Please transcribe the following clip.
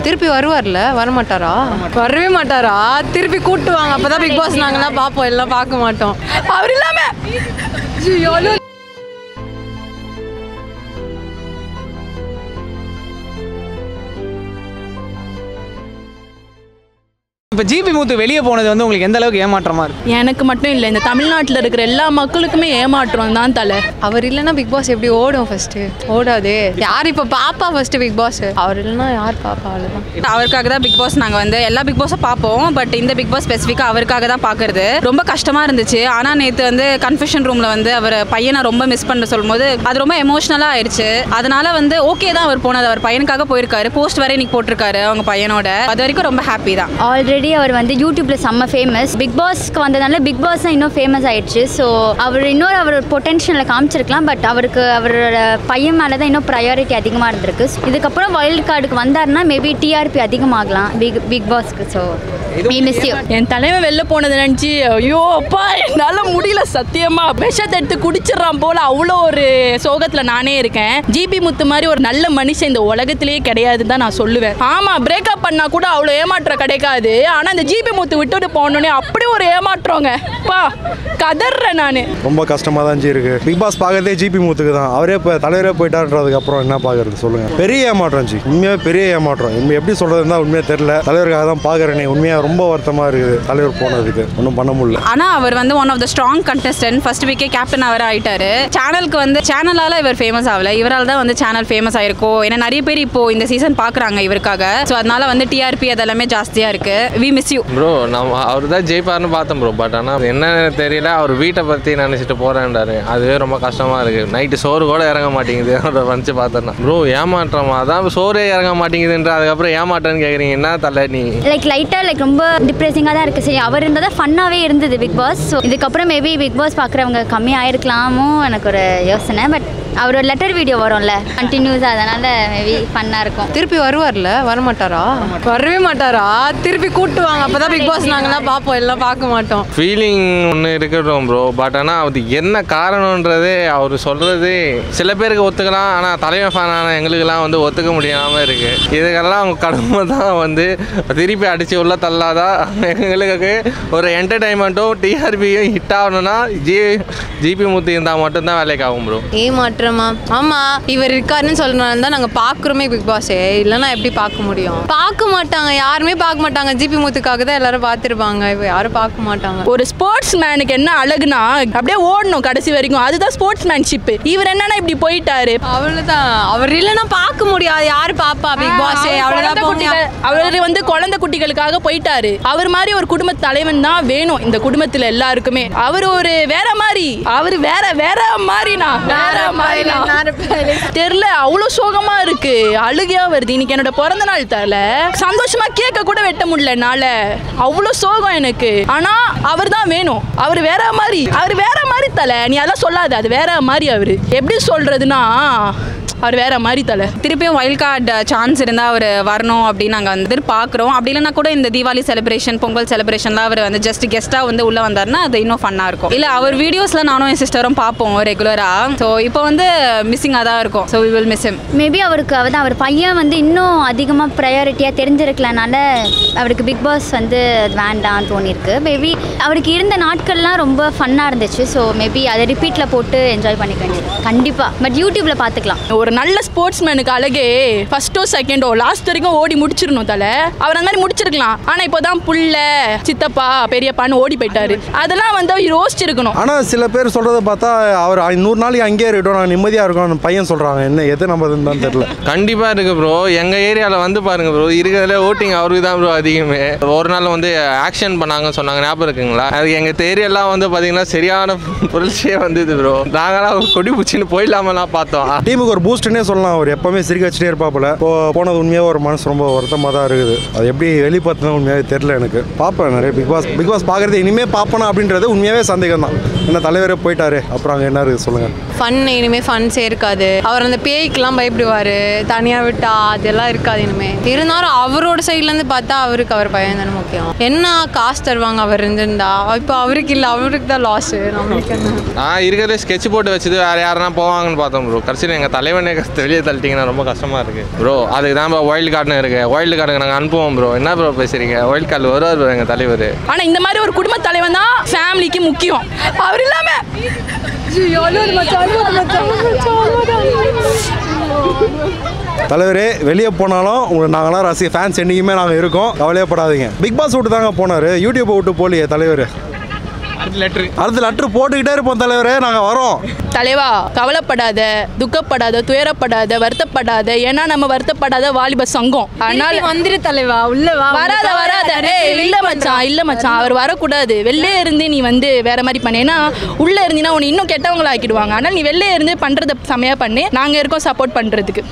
திருப்பி வருவார்ல வரமாட்டாரா வரவே மாட்டாரா திருப்பி கூட்டு வாங்க அப்பதான் பிக் பாஸ் நாங்கெல்லாம் பார்ப்போம் எல்லாம் பார்க்க மாட்டோம் அவர் இல்லாம ஐயோ, இப்போ ஜிபி மூத்து வெளியே போனது வந்து உங்களுக்கு எந்த அளவுக்கு ஏமாற்றமா இருக்கு எனக்கு மட்டும் இல்லை இந்த தமிழ்நாட்டில் இருக்கிற எல்லா மக்களுக்குமே ஏமாற்றம் தான் தலை அவர் இல்லைன்னா பிக் பாஸ் எப்படி ஓடும் ஃபர்ஸ்ட் ஓடாது யார் இப்போ பாப்பா ஃபர்ஸ்ட் பிக் பாஸ் அவர் இல்லைன்னா யார் பாப்பா அவ்வளோதான் அவருக்காக தான் பிக் பாஸ் நாங்கள் வந்து எல்லா பிக் பாஸும் பார்ப்போம் பட் இந்த பிக் பாஸ் ஸ்பெசிஃபிக்காக அவருக்காக தான் பார்க்கறது ரொம்ப கஷ்டமாக இருந்துச்சு ஆனால் நேற்று வந்து கன்ஃபெஷன் ரூமில் வந்து அவர் பையனை ரொம்ப மிஸ் பண்ண சொல்லும்போது அது ரொம்ப எமோஷ்னலாக ஆயிடுச்சு அதனால வந்து ஓகே தான் அவர் போனது அவர் பையனுக்காக போயிருக்காரு போஸ்ட் வரை இன்னைக்கு போட்டிருக்காரு அவங்க பையனோட அது வரைக்கும் ரொம்ப ஹாப்பி தான் ஆல்ரெடி அவர் வந்து யூடியூப்ல செம்ம ஃபேமஸ் பிக் பாஸ்க்கு வந்ததுனால பிக் பாஸ் தான் இன்னும் ஃபேமஸ் ஆயிடுச்சு ஸோ அவர் இன்னொரு அவர் பொட்டென்ஷியலை காமிச்சிருக்கலாம் பட் அவருக்கு அவரோட பையன் மேலே தான் இன்னும் ப்ரையாரிட்டி அதிகமாக இருந்திருக்கு இதுக்கப்புறம் வைல்ட் கார்டுக்கு வந்தாருன்னா மேபி டிஆர்பி அதிகமாகலாம் பிக் பிக் பாஸ்க்கு ஸோ மீ மிஸ் யூ என் தலைவன் வெளில போனதை நினச்சி ஐயோ அப்பா என்னால் முடியல சத்தியமா விஷத்தை எடுத்து குடிச்சிடுறான் போல அவ்வளோ ஒரு சோகத்தில் நானே இருக்கேன் ஜிபி முத்து மாதிரி ஒரு நல்ல மனுஷன் இந்த உலகத்திலேயே கிடையாதுன்னு தான் நான் சொல்லுவேன் ஆமாம் பிரேக்கப் பண்ணா கூட அவ்வளோ ஏமாற்றம் கிடைக்காது ஆனால் இந்த ஜிபி முத்து விட்டுட்டு போனோடனே அப்படி ஒரு ஏமாற்றங்க பா கதறேன் நான் ரொம்ப கஷ்டமாக தான் ஜி இருக்கு பிக் பாஸ் பார்க்கறதே ஜிபி மூத்துக்கு தான் அவரே இப்போ தலைவரே போயிட்டான்றதுக்கு அப்புறம் என்ன பார்க்கறது சொல்லுங்க பெரிய ஏமாற்றம் ஜி உண்மையாக பெரிய ஏமாற்றம் உண்மை எப்படி சொல்றதுன்னு தான் உண்மையாக தெரியல தலைவருக்காக தான் பார்க்குறேனே உண்மையாக ரொம்ப வருத்தமாக இருக்குது தலைவர் போனதுக்கு ஒன்றும் பண்ண முடியல ஆனால் அவர் வந்து one of the strong contestant first வீக்கே கேப்டன் அவர் ஆயிட்டாரு சேனலுக்கு வந்து சேனலால இவர் ஃபேமஸ் ஆகல இவரால் தான் வந்து சேனல் ஃபேமஸ் ஆயிருக்கோ ஏன்னா நிறைய பேர் இப்போ இந்த சீசன் பார்க்குறாங்க இவருக்காக ஸோ அதனால வந்து டிஆர்பி அதெல்லாமே ஜாஸ்தியாக இருக்கு வி மிஸ் யூ ப்ரோ நம்ம அவர் தான் ஜெயிப்பார்னு பார்த்தோம் ப்ரோ பட் ஆனால் என்னன்னு தெரியல அவர் வீட்டை பற்றி நினச்சிட்டு போகிறேன்டாரு அதுவே ரொம்ப கஷ்டமாக இருக்குது நைட்டு சோறு கூட இறங்க மாட்டேங்குது அதை வந்து பார்த்தோன்னா ப்ரோ ஏமாற்றமா அதான் சோறே இறங்க மாட்டேங்குதுன்ற அதுக்கப்புறம் ஏமாற்றம்னு கேட்குறீங்க என்ன தலை நீ லைக் லைட்டாக லைக் ரொம்ப டிப்ரெசிங்காக தான் இருக்குது சரி அவர் இருந்தால் தான் ஃபன்னாகவே இருந்தது பிக் பாஸ் ஸோ இதுக்கப்புறம் மேபி பிக் பாஸ் பார்க்குறவங்க கம்மியாயிருக்கலாமோ எனக்கு ஒரு யோசனை பட் அவரோட லெட்டர் வீடியோ வரும்ல கண்டினியூஸாக அதனால் மேபி ஃபன்னாக இருக்கும் திருப்பி வருவார்ல வரமாட்டாரா வரவே மாட்டாரா திருப்பி கூட்டு வாங்க அப்பதான் பிக் பாஸ் நாங்கெல்லாம் பார்ப்போம் எல்லாம் பார்க்க மாட்டோம் ஃபீலிங் ஒன்று இருக்கட்டும் ப்ரோ பட் ஆனால் அது என்ன காரணன்றதே அவர் சொல்கிறது சில பேருக்கு ஒத்துக்கலாம் ஆனால் தலைவன் ஃபேனான எங்களுக்கெல்லாம் வந்து ஒத்துக்க முடியாமல் இருக்குது இதுக்கெல்லாம் அவங்க கடமை தான் வந்து திருப்பி அடித்து உள்ள தள்ளாதான் எங்களுக்கு ஒரு என்டர்டைன்மெண்ட்டும் டிஆர்பியும் ஹிட் ஆகணும்னா ஜி ஜிபி முத்து இருந்தால் மட்டும்தான் வேலைக்கு ஆகும் ப்ரோ ஏமாற்றமா ஆமா இவர் இருக்காருன்னு சொல்றதுனால தான் நாங்க பாக்குறோமே பிக் பாஸே இல்லைன்னா எப்படி பார்க்க முடியும் பார்க்க மாட்டாங்க யாருமே பார்க்க மாட்டாங்க ஜிபி முத்துக்காக தான் எல்லாரும் பார்த்துருப்பாங்க இப்போ யாரும் பார்க்க மாட்டாங்க ஒரு ஸ்போர்ட்ஸ் மேனுக்கு என்ன அழகுனா அப்படியே ஓடணும் கடைசி வரைக்கும் அதுதான் ஸ்போர்ட்ஸ் மேன்ஷிப் இவர் என்னன்னா இப்படி போயிட்டாரு அவ்வளவுதான் அவர் இல்லைன்னா பார்க்க முடியாது யாரு பாப்பா பிக் பாஸே அவர் அவ்வளவுதான் குழந்தை போங்க குட்டிகள்- அவர் வந்து குழந்தை குட்டிகளுக்காக போயிட்டாரு அவர் மாதிரி ஒரு குடும்ப தலைவன் தான் வேணும் இந்த குடும்பத்துல எல்லாருக்குமே அவர் ஒரு வேற மாதிரி அவர் வேற வேற மாதிரினா வேற மாதிரினா தெரியல அவ்வளவு சோகமா இருக்கு அழுகையா வருது இன்னைக்கு என்னோட பிறந்த நாள் தரல சந்தோஷமா கேக்க கூட வெட்ட முடியல என்னால அவ்வளவு சோகம் எனக்கு ஆனா அவர் தான் வேணும் அவர் வேற மாதிரி அவர் வேற மாதிரி தலை நீ அதெல்லாம் சொல்லாத அது வேற மாதிரி அவரு எப்படி சொல்றதுன்னா அவர் வேற மாதிரி தலை திருப்பியும் வைல்ட் கார்டு சான்ஸ் இருந்தால் அவர் வரணும் அப்படின்னு நாங்கள் வந்து பார்க்குறோம் அப்படி இல்லைனா கூட இந்த தீபாவளி செலிப்ரேஷன் பொங்கல் செலிப்ரேஷன்லாம் அவர் வந்து ஜஸ்ட் கெஸ்ட்டாக வந்து உள்ளே வந்தாருன்னா அது இன்னும் ஃபன்னாக இருக்கும் இல்லை அவர் வீடியோஸில் நானும் என் சிஸ்டரும் பார்ப்போம் ரெகுலராக ஸோ இப்போ வந்து மிஸ்ஸிங்காக தான் இருக்கும் so we will miss him maybe அவருக்கு அவர் அவர் பையன் வந்து இன்னும் அதிகமாக ப்ரையாரிட்டியாக தெரிஞ்சிருக்கலனால அவருக்கு பிக் பாஸ் வந்து அது வேண்டாம் தோணியிருக்கு மேபி அவருக்கு இருந்த நாட்கள்லாம் ரொம்ப ஃபன்னாக இருந்துச்சு ஸோ மேபி அதை ரிப்பீட்டில் போட்டு என்ஜாய் பண்ணிக்க வேண்டியது கண்டிப்பாக பட் யூடியூப்பில் பார்த்துக்கலாம் ஒரு நல்ல ஸ்போர்ட்ஸ்மேனுக்கு அழகே ஃபர்ஸ்டோ செகண்டோ லாஸ்ட் வரைக்கும் ஓடி முடிச்சிடணும் தலை அவர் அந்த மாதிரி முடிச்சிருக்கலாம் ஆனால் இப்போ தான் புள்ள சித்தப்பா பெரியப்பான்னு ஓடி போயிட்டாரு அதெல்லாம் வந்து அவர் யோசிச்சிருக்கணும் ஆனால் சில பேர் சொல்கிறத பார்த்தா அவர் நூறு நாளைக்கு அங்கேயே இருக்கட்டும் நாங்கள் நிம்மதியாக இருக்கோம் அந்த பையன் சொல்கிறாங்க என்ன எது நம்பதுன்னு தான் தெரியல கண்டிப்பாக இருக்குது ப்ரோ எங்கள் ஏரியாவில் வந்து பாருங்கள் ப்ரோ இருக்கிறதுல ஓட்டிங் அவருக்கு தான் ப்ரோ அதிகமே ஒரு நாள் வந்து ஆக்ஷன் பண்ணாங்கன்னு சொன்னாங்க ஞாபகம் இருக்குங்களா அது எங்கள் ஏரியாலாம் வந்து பார்த்தீங்கன்னா சரியான புரட்சியே வந்தது ப்ரோ நாங்களாம் கொடி பிடிச்சின்னு போயிடலாமெல்லாம் பார்த்தோம் டீமுக்கு ஒரு பூஸ்ட்னே சொல்லலாம் அவர் எப்பவுமே சிரிக்க வச்சுட்டே இருப்பாப்புல இப்போ போனது உண்மையாக ஒரு மனசு ரொம்ப வருத்தமாக தான் இருக்குது அது எப்படி வெளிப்படுத்தினா உண்மையாகவே தெரியல எனக்கு பார்ப்பேன் நிறைய பிக் பாஸ் பிக் பாஸ் பார்க்குறது இனிமேல் பார்ப்பேனா அப்படின்றது உண்மையாகவே சந்தேகம் தான் என்ன தலைவரே போயிட்டாரு அப்புறம் அங்கே என்ன இருக்குது சொல்லுங்கள் ஃபன் இனிமேல் ஃபன்ஸே இருக்காது அவர் அந்த பேய்க்கெல்லாம் பயப்படுவார் தனியாக விட்டா அதெல்லாம் இருக்காது இனிமேல் இருந்தாலும் அவரோட சைட்லேருந்து பார்த்தா அவருக்கு அவர் பையன் தானே முக்கியம் என்ன காசு தருவாங்க அவர் இருந்திருந்தா இப்போ அவருக்கு இல்லை அவருக்கு தான் லாஸு நம்மளுக்கு என்ன நான் இருக்கிறதே ஸ்கெட்ச் போட்டு வச்சது வேற யாருனா போவாங்கன்னு பார்த்தோம் ப்ரோ கடைசியில் எங்கள் தலைவனே கஷ்ட- வெளியே தள்ளிட்டீங்கன்னா ரொம்ப கஷ்டமாக இருக்குது ப்ரோ அதுக்கு தான் ப்ரோ ஒயில்டு கார்டுன்னு இருக்கு ஒயில்டு கார்டுக்கு நாங்கள் அனுப்புவோம் ப்ரோ என்ன ப்ரோ பேசுறீங்க ஒயில்டு கார்டு வருவார் ப்ரோ எங்கள் தலைவர் ஆனா இந்த மாதிரி ஒரு குடும்ப தலைவன் தான் ஃபேமிலிக்கு முக்கியம் அவர் இல்லாம தலைவரே வெளியே போனாலும் உங்களுக்கு நாங்களாம் ரசி ஃபேன்ஸ் என்றைக்குமே நாங்கள் இருக்கோம் கவலையப்படாதீங்க பிக் பாஸ் விட்டு தாங்க போனார் யூடியூப்பை விட்டு போலியே தலைவர் லெட்ரு அடுத்த லெட்ரு போட்டுக்கிட்டே இருப்போம் தலைவரே நாங்கள் வரோம் தலைவா கவலைப்படாத துக்கப்படாத துயரப்படாத வருத்தப்படாத ஏன்னா நம்ம வருத்தப்படாத வாலிப சங்கம் அதனால வந்துரு தலைவா உள்ள வா வராத வராத ஏய் இல்ல மச்சான் இல்ல மச்சான் அவர் வரக்கூடாது வெளிலே இருந்து நீ வந்து வேற மாதிரி பண்ணு ஏன்னா உள்ள இருந்தீங்கன்னா உன்னை இன்னும் கெட்டவங்கள ஆக்கிடுவாங்க ஆனால் நீ வெளிலே இருந்து பண்றத செமையா பண்ணு நாங்க இருக்கோம் சப்போர்ட் பண்றதுக்கு